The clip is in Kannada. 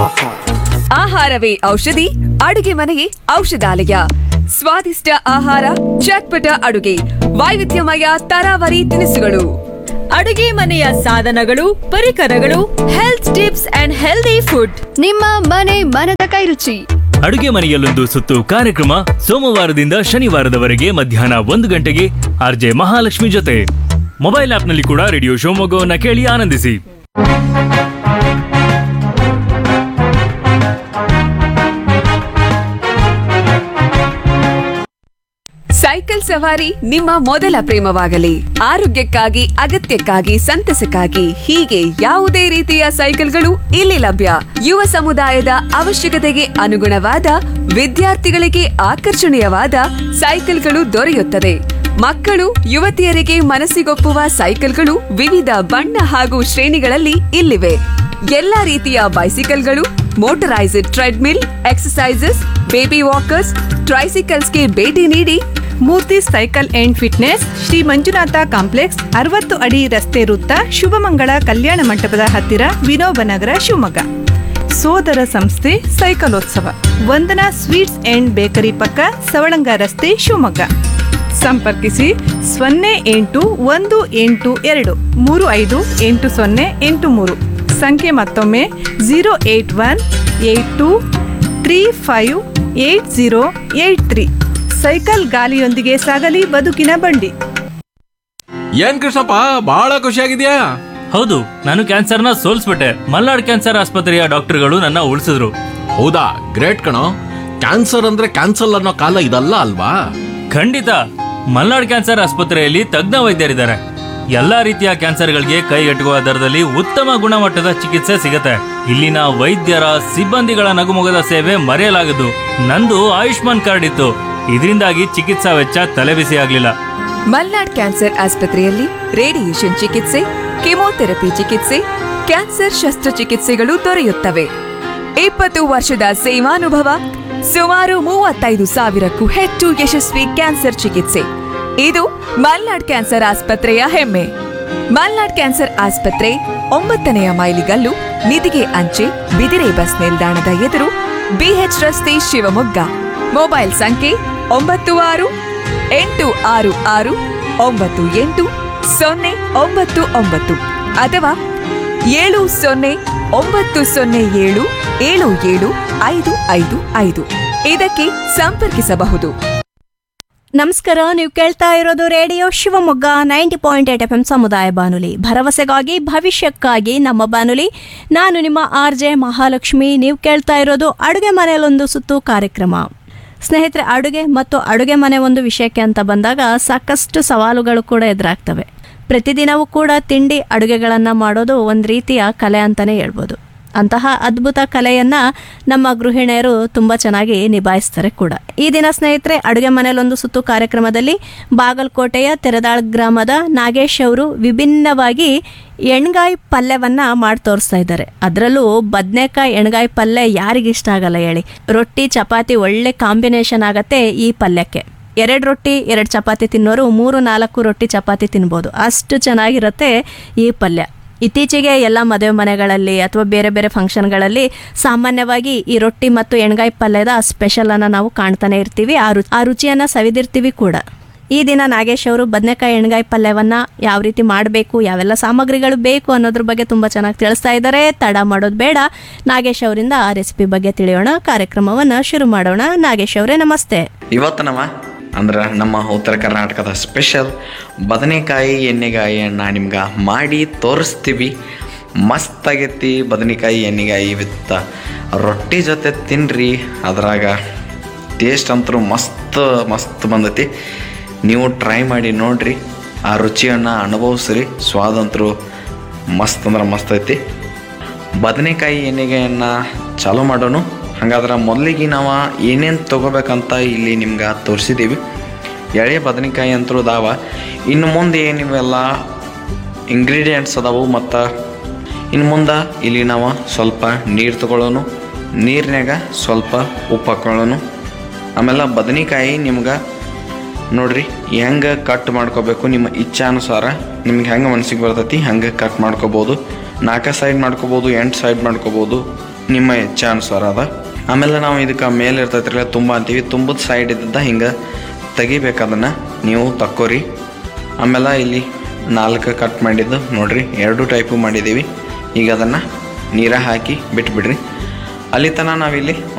ಆಹಾರವೇ ಔಷಧಿ ಅಡುಗೆ ಮನೆಯೇ ಔಷಧಾಲಯ ಸ್ವಾದಿಷ್ಟ ಆಹಾರ ಚಟ್ಪಟ ಅಡುಗೆ ವೈವಿಧ್ಯಮಯ ತರಾವರಿ ತಿನಿಸುಗಳು ಅಡುಗೆ ಮನೆಯ ಸಾಧನಗಳು ಪರಿಕರಗಳು health tips and healthy food ನಿಮ್ಮ ಮನೆ ಮನದ ಕೈರುಚಿ ಅಡುಗೆ ಮನೆಯಲ್ಲೊಂದು ಸುತ್ತು ಕಾರ್ಯಕ್ರಮ ಸೋಮವಾರದಿಂದ ಶನಿವಾರದವರೆಗೆ ಮಧ್ಯಾಹ್ನ ಒಂದು ಗಂಟೆಗೆ ಆರ್ಜೆ ಮಹಾಲಕ್ಷ್ಮಿ ಜೊತೆ ಮೊಬೈಲ್ ಆಪ್ನಲ್ಲಿ ಕೂಡ ರೇಡಿಯೋ ಶಿವಮೊಗ್ಗವನ್ನ ಕೇಳಿ ಆನಂದಿಸಿ ಸೈಕಲ್ ಸವಾರಿ ನಿಮ್ಮ ಮೊದಲ ಪ್ರೇಮವಾಗಲಿ ಆರೋಗ್ಯಕ್ಕಾಗಿ ಅಗತ್ಯಕ್ಕಾಗಿ ಸಂತಸಕ್ಕಾಗಿ ಹೀಗೆ ಯಾವುದೇ ರೀತಿಯ ಸೈಕಲ್ಗಳು ಇಲ್ಲಿ ಲಭ್ಯ ಯುವ ಸಮುದಾಯದ ಅವಶ್ಯಕತೆಗೆ ಅನುಗುಣವಾದ ವಿದ್ಯಾರ್ಥಿಗಳಿಗೆ ಆಕರ್ಷಣೀಯವಾದ ಸೈಕಲ್ಗಳು ದೊರೆಯುತ್ತದೆ ಮಕ್ಕಳು ಯುವತಿಯರಿಗೆ ಮನಸ್ಸಿಗೊಪ್ಪುವ ಸೈಕಲ್ಗಳು ವಿವಿಧ ಬಣ್ಣ ಹಾಗೂ ಶ್ರೇಣಿಗಳಲ್ಲಿ ಇಲ್ಲಿವೆ ಎಲ್ಲಾ ರೀತಿಯ ಬೈಸಿಕಲ್ಗಳು motorised treadmill exercises baby walkers ಟ್ರೈಸಿಕಲ್ಸ್ಗೆ ಭೇಟಿ ನೀಡಿ Murthy cycle and fitness Shri Manjunatha complex ಅರವತ್ತು ಅಡಿ ರಸ್ತೆ ವೃತ್ತ ಶುಭಮಂಗಳ ಕಲ್ಯಾಣ ಮಂಟಪದ ಹತ್ತಿರ ವಿನೋಬ ನಗರ ಶಿವಮೊಗ್ಗ ಸೋದರ ಸಂಸ್ಥೆ ಸೈಕಲೋತ್ಸವ ವಂದನಾ ಸ್ವೀಟ್ಸ್ ಅಂಡ್ ಬೇಕರಿ ಪಕ್ಕ ಸವಳಂಗ ರಸ್ತೆ ಶಿವಮೊಗ್ಗ ಸಂಪರ್ಕಿಸಿ ಸೊನ್ನೆ ಎಂಟು ಒಂದು ಎಂಟು ಎರಡು ಮೂರು ಐದು ಎಂಟು ಸೊನ್ನೆ ಎಂಟು ಮೂರು ಸಂಖ್ಯೆ ಮತ್ತೊಮ್ಮೆ zero eight one eight two three five eight zero eight three cycle ಗಾಲಿಯೊಂದಿಗೆ ಸಾಗಲಿ ಬದುಕಿನ ಬಂಡಿ ಏನ್ ಕೃಷ್ಣಪ್ಪ ಬಹಳ ಖುಷಿಯಾಗಿದ್ಯಾ ಹೌದು ನಾನು ಕ್ಯಾನ್ಸರ್ನ ಸೋಲ್ಸ್ಬಿಟ್ಟೆ ಮಲ್ನಾಡ್ ಕ್ಯಾನ್ಸರ್ ಆಸ್ಪತ್ರೆಯ ಡಾಕ್ಟರ್ಗಳು ನನ್ನ ಉಳಿಸಿದ್ರು ಹೌದಾ ಗ್ರೇಟ್ ಕಣೋ ಕ್ಯಾನ್ಸರ್ ಅಂದ್ರೆ ಕ್ಯಾನ್ಸಲ್ ಅನ್ನೋ ಕಾಲ ಇದಲ್ಲ ಅಲ್ವಾ ಖಂಡಿತ ಮಲ್ನಾಡ್ ಕ್ಯಾನ್ಸರ್ ಆಸ್ಪತ್ರೆಯಲ್ಲಿ ತಜ್ಞ ವೈದ್ಯರಿದ್ದಾರೆ ಎಲ್ಲಾ ರೀತಿಯ ಕ್ಯಾನ್ಸರ್ಗಳಿಗೆ ಕೈಗೆಟುಕುವ ದರದಲ್ಲಿ ಉತ್ತಮ ಗುಣಮಟ್ಟದ ಚಿಕಿತ್ಸೆ ಸಿಗುತ್ತೆ ಇಲ್ಲಿನ ವೈದ್ಯರ ಸಿಬ್ಬಂದಿಗಳ ನಗುಮೊಗದ ಸೇವೆ ಮರೆಯಲಾಗದು ನಂದು ಆಯುಷ್ಮಾನ್ ಕಾರ್ಡ್ ಇತ್ತು ಇದರಿಂದಾಗಿ ಚಿಕಿತ್ಸಾ ವೆಚ್ಚ ತಲೆಬಿಸಿ ಆಗ್ಲಿಲ್ಲ ಮಲ್ನಾಡ್ ಕ್ಯಾನ್ಸರ್ ಆಸ್ಪತ್ರೆಯಲ್ಲಿ ರೇಡಿಯೇಷನ್ ಚಿಕಿತ್ಸೆ ಕೆಮೊಥೆರಪಿ ಚಿಕಿತ್ಸೆ ಕ್ಯಾನ್ಸರ್ ಶಸ್ತ್ರಚಿಕಿತ್ಸೆಗಳು ದೊರೆಯುತ್ತವೆ ಇಪ್ಪತ್ತು ವರ್ಷದ ಸೇವಾನುಭವ ಸುಮಾರು ಮೂವತ್ತೈದು ಸಾವಿರಕ್ಕೂ ಹೆಚ್ಚು ಯಶಸ್ವಿ ಕ್ಯಾನ್ಸರ್ ಚಿಕಿತ್ಸೆ ಇದು ಮಲ್ನಾಡ್ ಕ್ಯಾನ್ಸರ್ ಆಸ್ಪತ್ರೆಯ ಹೆಮ್ಮೆ ಮಲ್ನಾಡ್ ಕ್ಯಾನ್ಸರ್ ಆಸ್ಪತ್ರೆ ಒಂಬತ್ತನೆಯ ಮೈಲಿಗಲ್ಲು ನಿಧಿಗೆ ಅಂಚೆ ಬಿದಿರೆ ಬಸ್ ನಿಲ್ದಾಣದ ಎದುರು ಬಿಎಚ್ ರಸ್ತೆ ಶಿವಮೊಗ್ಗ ಮೊಬೈಲ್ ಸಂಖ್ಯೆ ಒಂಬತ್ತು ಆರು ಎಂಟು ಆರು ಆರು ಒಂಬತ್ತು ಎಂಟು ಸೊನ್ನೆ ಒಂಬತ್ತು ಒಂಬತ್ತು ಅಥವಾ ಏಳು ಸೊನ್ನೆ ಒಂಬತ್ತು ಸೊನ್ನೆ ಏಳು ಏಳು ಏಳು ಐದು ಐದು ಐದು ಇದಕ್ಕೆ ಸಂಪರ್ಕಿಸಬಹುದು ನಮಸ್ಕಾರ ನೀವು ಕೇಳ್ತಾ ಇರೋದು radio Shivamogga ninety point eight FM ಎಂ ಸಮುದಾಯ ಬಾನುಲಿ ಭರವಸೆಗಾಗಿ ಭವಿಷ್ಯಕ್ಕಾಗಿ ನಮ್ಮ ಬಾನುಲಿ ನಾನು ನಿಮ್ಮ ಆರ್ ಜೆ ಮಹಾಲಕ್ಷ್ಮಿ ನೀವು ಕೇಳ್ತಾ ಇರೋದು ಅಡುಗೆ ಮನೆಯಲ್ಲೊಂದು ಸುತ್ತು ಕಾರ್ಯಕ್ರಮ ಸ್ನೇಹಿತರೆ ಅಡುಗೆ ಮತ್ತು ಅಡುಗೆ ಮನೆ ಒಂದು ವಿಷಯಕ್ಕೆ ಅಂತ ಬಂದಾಗ ಸಾಕಷ್ಟು ಸವಾಲುಗಳು ಕೂಡ ಎದುರಾಗ್ತವೆ ಪ್ರತಿದಿನವೂ ಕೂಡ ತಿಂಡಿ ಅಡುಗೆಗಳನ್ನು ಮಾಡೋದು ಒಂದು ರೀತಿಯ ಕಲೆ ಅಂತಲೇ ಹೇಳ್ಬೋದು ಅಂತಹ ಅದ್ಭುತ ಕಲೆಯನ್ನ ನಮ್ಮ ಗೃಹಿಣಿಯರು ತುಂಬ ಚೆನ್ನಾಗಿ ನಿಭಾಯಿಸ್ತಾರೆ ಕೂಡ ಈ ದಿನ ಸ್ನೇಹಿತರೆ ಅಡುಗೆ ಮನೆಯಲ್ಲೊಂದು ಸುತ್ತು ಕಾರ್ಯಕ್ರಮದಲ್ಲಿ ಬಾಗಲಕೋಟೆಯ ತೆರೆದಾಳ್ ಗ್ರಾಮದ ನಾಗೇಶ್ ಅವರು ವಿಭಿನ್ನವಾಗಿ ಎಣ್ಗಾಯಿ ಪಲ್ಯವನ್ನ ಮಾಡಿ ತೋರಿಸ್ತಾ ಇದ್ದಾರೆ ಅದರಲ್ಲೂ ಬದನೆಕಾಯಿ ಎಣ್ಗಾಯಿ ಪಲ್ಯ ಯಾರಿಗಿಷ್ಟ ಆಗಲ್ಲ ಹೇಳಿ ರೊಟ್ಟಿ ಚಪಾತಿ ಒಳ್ಳೆ ಕಾಂಬಿನೇಷನ್ ಆಗತ್ತೆ ಈ ಪಲ್ಯಕ್ಕೆ ಎರಡು ರೊಟ್ಟಿ ಎರಡು ಚಪಾತಿ ತಿನ್ನೋರು ಮೂರು ನಾಲ್ಕು ರೊಟ್ಟಿ ಚಪಾತಿ ತಿನ್ಬೋದು ಅಷ್ಟು ಚೆನ್ನಾಗಿರುತ್ತೆ ಈ ಪಲ್ಯ ಇತ್ತೀಚೆಗೆ ಎಲ್ಲ ಮದುವೆ ಮನೆಗಳಲ್ಲಿ ಅಥವಾ ಬೇರೆ ಬೇರೆ ಫಂಕ್ಷನ್ಗಳಲ್ಲಿ ಸಾಮಾನ್ಯವಾಗಿ ಈ ರೊಟ್ಟಿ ಮತ್ತು ಎಣ್ಗಾಯಿ ಪಲ್ಯದ ಸ್ಪೆಷಲನ್ನು ನಾವು ಕಾಣ್ತಾನೆ ಇರ್ತೀವಿ ಆ ರು ಆ ರುಚಿಯನ್ನು ಸವಿದಿರ್ತೀವಿ ಕೂಡ ಈ ದಿನ ನಾಗೇಶ್ ಅವರು ಬದನೆಕಾಯಿ ಎಣ್ಗಾಯಿ ಪಲ್ಯವನ್ನು ಯಾವ ರೀತಿ ಮಾಡಬೇಕು ಯಾವೆಲ್ಲ ಸಾಮಗ್ರಿಗಳು ಬೇಕು ಅನ್ನೋದ್ರ ಬಗ್ಗೆ ತುಂಬ ಚೆನ್ನಾಗಿ ತಿಳಿಸ್ತಾ ಇದ್ದಾರೆ ತಡ ಮಾಡೋದು ಬೇಡ ನಾಗೇಶ್ ಅವರಿಂದ ಆ ರೆಸಿಪಿ ಬಗ್ಗೆ ತಿಳಿಯೋಣ ಕಾರ್ಯಕ್ರಮವನ್ನು ಶುರು ಮಾಡೋಣ ನಾಗೇಶ್ ಅವರೇ ನಮಸ್ತೆ ಇವತ್ತು ನಮ್ಮ ಅಂದ್ರೆ ನಮ್ಮ ಉತ್ತರ ಕರ್ನಾಟಕದ ಸ್ಪೆಷಲ್ ಬದನೆಕಾಯಿ ಎಣ್ಣೆಗಾಯಿಯನ್ನು ನಿಮ್ಗೆ ಮಾಡಿ ತೋರಿಸ್ತೀವಿ ಮಸ್ತಾಗೈತಿ ಬದನೆಕಾಯಿ ಎಣ್ಣೆಗಾಯಿ ವಿತ್ ರೊಟ್ಟಿ ಜೊತೆ ತಿನ್ನಿರಿ ಅದ್ರಾಗ ಟೇಸ್ಟ್ ಅಂತೂ ಮಸ್ತ್ ಮಸ್ತ್ ಬಂದೈತಿ ನೀವು ಟ್ರೈ ಮಾಡಿ ನೋಡ್ರಿ ಆ ರುಚಿಯನ್ನು ಅನುಭವಿಸ್ರಿ ಸ್ವಾದಂತರು ಮಸ್ತ್ ಅಂದ್ರೆ ಮಸ್ತ್ ಐತಿ ಬದನೆಕಾಯಿ ಎಣ್ಣೆಗೆಯನ್ನು ಚಾಲೂ ಮಾಡೋಣ ಹಾಗಾದ್ರೆ ಮೊದಲಿಗೆ ನಾವು ಏನೇನು ತೊಗೋಬೇಕಂತ ಇಲ್ಲಿ ನಿಮ್ಗೆ ತೋರಿಸಿದ್ದೀವಿ ಎಳೆ ಬದನೆಕಾಯಿ ಅಂತೂ ಅದಾವ ಇನ್ನು ಮುಂದೆ ಏನಿವೆಲ್ಲ ಇಂಗ್ರೀಡಿಯೆಂಟ್ಸ್ ಅದಾವು ಮತ್ತು ಇನ್ನು ಮುಂದೆ ಇಲ್ಲಿ ನಾವು ಸ್ವಲ್ಪ ನೀರು ತಗೊಳ್ಳೋಣ ನೀರಿನಾಗ ಸ್ವಲ್ಪ ಉಪ್ಪು ಹಾಕೊಳ್ಳೋಣ ಆಮೇಲೆ ಬದನೆಕಾಯಿ ನಿಮ್ಗೆ ನೋಡ್ರಿ ಹೆಂಗೆ ಕಟ್ ಮಾಡ್ಕೋಬೇಕು ನಿಮ್ಮ ಇಚ್ಛಾನುಸಾರ ನಿಮ್ಗೆ ಹೆಂಗೆ ಮನ್ಸಿಗೆ ಬರ್ತೈತಿ ಹಂಗೆ ಕಟ್ ಮಾಡ್ಕೋಬೋದು ನಾಲ್ಕು ಸೈಡ್ ಮಾಡ್ಕೋಬೋದು ಎಂಟು ಸೈಡ್ ಮಾಡ್ಕೋಬೋದು ನಿಮ್ಮ ಇಚ್ಛೆ ಅನುಸಾರ ಅದ ಆಮೇಲೆ ನಾವು ಇದಕ್ಕೆ ಮೇಲೆ ಇರ್ತೈತ್ರಲ್ಲ ತುಂಬ ಅಂತೀವಿ ತುಂಬದ ಸೈಡ್ ಇದ್ದದ ಹಿಂಗೆ ತೆಗಿಬೇಕದನ್ನು ನೀವು ತಕ್ಕೋರಿ ಆಮೇಲೆ ಇಲ್ಲಿ ನಾಲ್ಕು ಕಟ್ ಮಾಡಿದ್ದು ನೋಡ್ರಿ ಎರಡು ಟೈಪು ಮಾಡಿದ್ದೀವಿ ಈಗ ಅದನ್ನು ನೀರ ಹಾಕಿ ಬಿಟ್ಬಿಡ್ರಿ ಅಲ್ಲಿ ತನಕ ನಾವಿಲ್ಲಿ